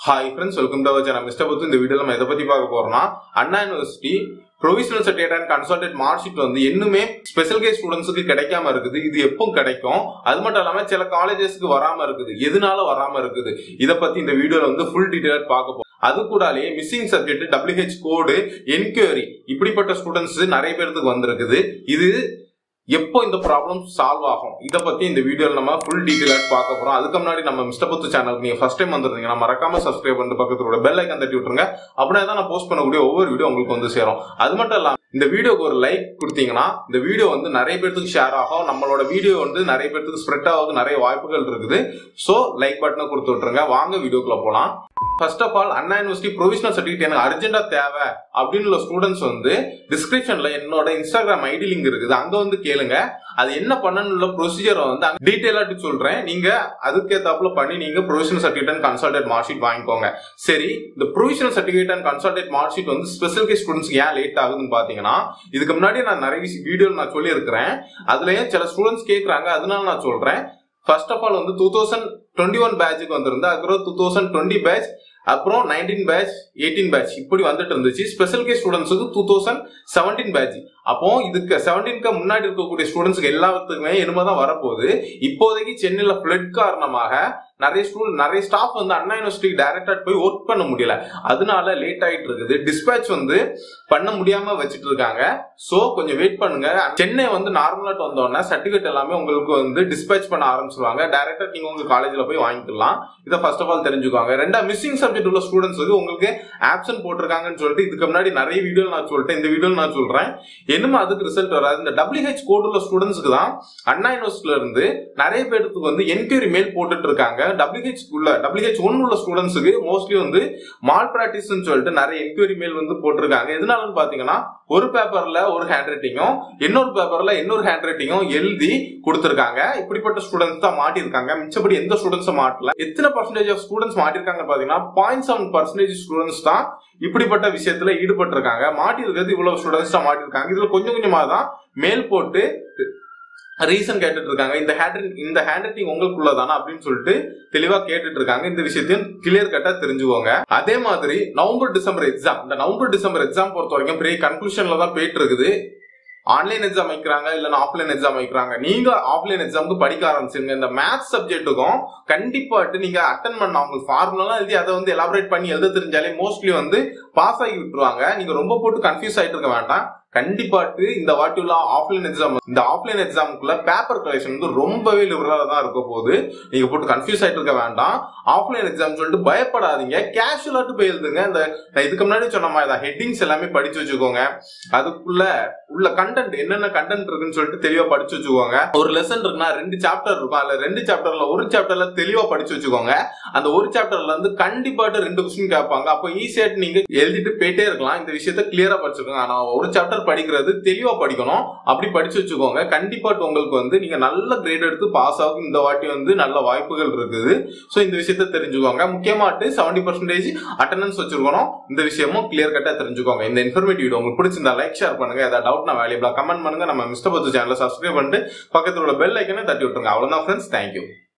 hi friends welcome to our channel mister புத்து இந்த வீடியோல நம்ம எதை பத்தி பார்க்க போறோம்னா Anna university provisional certificate and consolidated mark sheet வந்து இன்னுமே ஸ்பெஷல் கேஸ் ஸ்டூடெண்ட்ஸுக்கு கிடைக்காம இருக்குது இது எப்போ கிடைக்கும் அது மட்டும் இல்லாம சில காலேஜஸ்க்கு வராம இருக்குது எதனால வராம இருக்குது இதை பத்தி இந்த வீடியோல வந்து ஃபுல் டீடைல் பார்க்க போறோம் அது கூடாலே missing subject W H code enquiry இப்படிப்பட்ட ஸ்டூடெண்ட்ஸ் நிறைய பேருக்கு வந்திருக்குது இது எப்போ இந்த ப்ராப்ளம் சால்வ் ஆகும் இதை பத்தி இந்த வீடியோல நம்ம ஃபுல் டீடைலாக பார்க்க போறோம் அதுக்கு முன்னாடி நம்ம மிஸ்டர் புத்து சேனலுக்கு நீங்க ஃபர்ஸ்ட் டைம் வந்திருந்தீங்கன்னா மறக்காம சப்ஸ்கிரைப் பண்ணிட்டு பக்கத்துல பெல் ஐக்கன் தட்டி விட்டுருங்க அப்படின்னா தான் நான் போஸ்ட் பண்ணக்கூடிய ஒவ்வொரு வீடியோ உங்களுக்கு வந்து சேரும் அது மட்டும் இல்லாம இந்த வீடியோக்கு ஒரு லைக் கொடுத்தீங்கன்னா இந்த வீடியோ வந்து நிறைய பேர்த்துக்கு ஷேர் ஆகும் நம்மளோட வீடியோ வந்து நிறைய பேர்த்துக்கு ஸ்ப்ரெட் ஆகுது நிறைய வாய்ப்புகள் இருக்குது ஸோ லைக் பட்டனை கொடுத்து விட்டுருங்க வாங்க வீடியோக்குள்ள போலாம் first of all Anna university provisional certificate எனக்கு அர்ஜென்டா தேவை அப்படின்னு உள்ள ஸ்டூடெண்ட்ஸ் வந்து டிஸ்கிரிப்ஷன்ல என்னோட இன்ஸ்டாகிராம் ஐடி லிங்க் இருக்குது அங்க வந்து கேளுங்க அது என்ன பண்ணணும்ல ப்ரொசீஜரை வந்து டீட்டெயிலாட்டு சொல்றேன் நீங்க அதுக்கேத்தாப்புல பண்ணி நீங்க provisional certificate and consolidated mark sheet வாங்கிக்கோங்க சரி இந்த provisional certificate and consolidated mark sheet வந்து ஸ்பெஷல் கேஸ் ஸ்டூடெண்ட்ஸ்க்கு ஏன் லேட் ஆகுதுன்னு பாத்தீங்கன்னா இதுக்கு முன்னாடி நான் நிறைய வீடியோ நான் சொல்லியிருக்கிறேன் அதுலயும் சில ஸ்டூடெண்ட்ஸ் கேட்கறாங்க அதனால நான் சொல்றேன் ஃபர்ஸ்ட் ஆஃப் ஆல் வந்து டூ தௌசண்ட் டுவெண்ட்டி ஒன் பேட்சுக்கு வந்திருந்து அதுக்கப்புறம் டூ தௌசண்ட் டுவெண்ட்டி பேட்ச் அப்புறம் நைன்டீன் பேட்ச் எயிட்டீன் பேட்ச் இப்படி வந்துட்டு இருந்துச்சு ஸ்பெஷல் கேஸ் ஸ்டூடெண்ட்ஸுக்கு டூ தௌசண்ட் செவன்டீன் பேட்ச் அப்போ இதுக்கு செவன்டீன்க்கு முன்னாடி இருக்கக்கூடிய ஸ்டூடெண்ட்ஸ்க்கு எல்லாத்துக்குமே இனிமேதான் வரப்போகுது இப்போதைக்கு சென்னையில ஃபிளட் காரணமாக நிறைய ஸ்டூடெண்ட் நிறைய ஸ்டாஃப் வந்து அண்ணா யூனிவர்சிட்டி டைரக்டா போய் ஒர்க் பண்ண முடியல அதனால லேட் ஆயிட்டு இருக்குது டிஸ்பேச் வந்து பண்ண முடியாம வச்சுட்டு இருக்காங்க சோ கொஞ்சம் வெயிட் பண்ணுங்க சென்னை வந்து நார்மலா வந்தோடனே சர்டிபிகேட் எல்லாமே உங்களுக்கு வந்து டிஸ்பேச் பண்ண ஆரம்பிச்சிருவாங்க டைரக்டா நீங்க உங்க காலேஜ்ல போய் வாங்கிக்கலாம் இதை ஃபர்ஸ்ட் ஆஃப் ஆல் தெரிஞ்சுக்கோங்க ரெண்டா மிஸ்ஸிங் சப்ஜெக்ட் உள்ள ஸ்டூடெண்ட்ஸுக்கு உங்களுக்கு ஆப்சன்ட் போட்டிருக்காங்கன்னு சொல்லிட்டு இதுக்கு முன்னாடி நிறைய வீடியோ நான் சொல்லிட்டேன் இந்த வீடியோ நான் சொல்றேன் என்னமோ அதுக்கு ரிசல்ட் வராது இந்த டபிள்யூஹெச் கோட் உள்ள ஸ்டூடெண்ட்ஸ்க்கு தான் அண்ணா யூனிவர்சிட்டில இருந்து நிறைய பேருக்கு வந்து என்கொயரி மெயில் போட்டுட்டு இருக்காங்க டபிள்யூஹெச் உள்ள டபிள்யூஹெச் ஒன் உள்ள ஸ்டூடெண்ட்ஸுக்கு மோஸ்ட்லி வந்து மால் பிராக்டிஸ்னு சொல்லிட்டு நிறைய என்கொயரி மெயில் வந்து போட்டிருக்காங்க எதனாலன்னு பாத்தீங்கன்னா ஒரு பேப்பர்ல ஒரு ஹேண்ட் ரைட்டிங்கும் இன்னொரு பேப்பர்ல இன்னொரு ஹேண்ட் ரைட்டிங்கும் எழுதி கொடுத்திருக்காங்க இப்படிப்பட்ட ஸ்டூடெண்ட்ஸ் தான் மாட்டிருக்காங்க மிச்சப்படி எந்த ஸ்டூடெண்ட்ஸும் மாட்டல எத்தனை பர்சன்டேஜ் ஆஃப் ஸ்டூடெண்ட்ஸ் மாட்டிருக்காங்க பாத்தீங்கன்னா பாயிண்ட் செவன் பர்சன்டேஜ் ஸ்டூடெண்ட்ஸ் தான் இப்படிப்பட்ட விஷயத்துல ஈடுபட்டிருக்காங்க மாட்டிருக்கிறது இவ்வளவு ஸ்டூடெண்ட்ஸ் தான் மாட்டிருக்காங்க இதுல கொஞ்சம் கொஞ்சமா தான் மேல் போட்டு ரீசன் கேட்டுட்டு இருக்காங்க இந்த ஹேண்ட் இந்த ஹேண்ட் ரைட்டிங் உங்களுக்குள்ளதானா அப்படின்னு சொல்லிட்டு தெளிவா கேட்டுட்டு இருக்காங்க இந்த விஷயத்தையும் கிளியர் கட்டா தெரிஞ்சுக்கோங்க அதே மாதிரி நவம்பர் டிசம்பர் எக்ஸாம் இந்த நவம்பர் டிசம்பர் எக்ஸாம் பொறுத்த வரைக்கும் பெரிய கன்க்ளூஷன்ல தான் போயிட்டு இருக்குது ஆன்லைன் எக்ஸாம் வைக்கிறாங்க இல்லைன்னா ஆஃப்லைன் எக்ஸாம் வைக்கிறாங்க நீங்க ஆஃப்லைன் எக்ஸாமுக்கு படிக்க ஆரம்பிச்சிருங்க இந்த மேத்ஸ் சப்ஜெக்ட்டுக்கும் கண்டிப்பாட்டு நீங்க அட்டன் பண்ண அவங்க ஃபார்முலாம் எழுதி அதை வந்து எலாபரேட் பண்ணி எழுத தெரிஞ்சாலே மோஸ்ட்லி வந்து பாஸ் ஆகி விட்டுருவாங்க நீங்க ரொம்ப போட்டு கன்ஃபியூஸ் ஆயிட்டு இருக்க வேண்டாம் கண்டிப்பாட்டு இந்த வாட்டி உள்ள ஆஃப்லைன் எக்ஸாம் இந்த ஆஃப்லைன் எக்ஸாமுக்குள்ள பேப்பர் கலெக்ஷன் வந்து ரொம்பவே லிபரலா தான் இருக்க போகுது நீங்க போட்டு கன்ஃபியூஸ் ஆயிட்டு இருக்க வேண்டாம் ஆஃப்லைன் எக்ஸாம் சொல்லிட்டு பயப்படாதீங்க கேஷுவலாட்டு போய் எழுதுங்க இந்த நான் இதுக்கு முன்னாடி சொன்ன மாதிரி தான் ஹெட்டிங்ஸ் எல்லாமே படிச்சு வச்சுக்கோங்க அதுக்குள்ள உள்ள கண்டென்ட் என்னென்ன கண்டென்ட் இருக்குன்னு சொல்லிட்டு தெளிவா படிச்சு வச்சுக்கோங்க ஒரு லெசன் இருக்குன்னா ரெண்டு சாப்டர் இருக்கும் அதுல ரெண்டு சாப்டர்ல ஒரு சாப்டர்ல தெளிவா படிச்சு வச்சுக்கோங்க அந்த ஒரு சாப்டர்ல இருந்து கண்டிப்பாட்டு ரெண்டு கொஸ்டின் கேட்பாங்க அப்போ ஈஸியாட்டு நீங்க எழுதிட்டு போயிட்டே இருக்கலாம் இந்த விஷயத்த கிளியரா படிச்சுக்கோங்க ஆனா ஒரு சாப்டர் படிக்கிறது தெளிவா படிக்கணும் அப்படி படிச்சு வச்சுக்கோங்க கண்டிப்பாட்டு உங்களுக்கு வந்து நீங்க நல்ல கிரேட் எடுத்து பாஸ் ஆகும் இந்த வாட்டி வந்து நல்ல வாய்ப்புகள் இருக்குது ஸோ இந்த விஷயத்த தெரிஞ்சுக்கோங்க முக்கியமாட்டு செவன்டி பர்சன்டேஜ் அட்டண்டன்ஸ் வச்சிருக்கணும் இந்த விஷயமும் கிளியர் கட்டா தெரிஞ்சுக்கோங்க இந்த இன்ஃபர்மேட்டிவ் வீடியோ உங்களுக்கு பிடிச்சிருந்தா லைக் ஷேர் பண்ணுங்க ஏதாவது டவுட்னா வேல்யூபிளா கமெண்ட் பண்ணுங்க நம்ம மிஸ்டர் பத்து சேனலை சப்ஸ்கிரைப் பண்ணிட்டு பக்கத்தில் உள்ள பெல் ஐக்கனே தட்டி விட்டுருங்க அவ்வளவுதான் ஃப்ரெண்ட்ஸ் தேங்க்யூ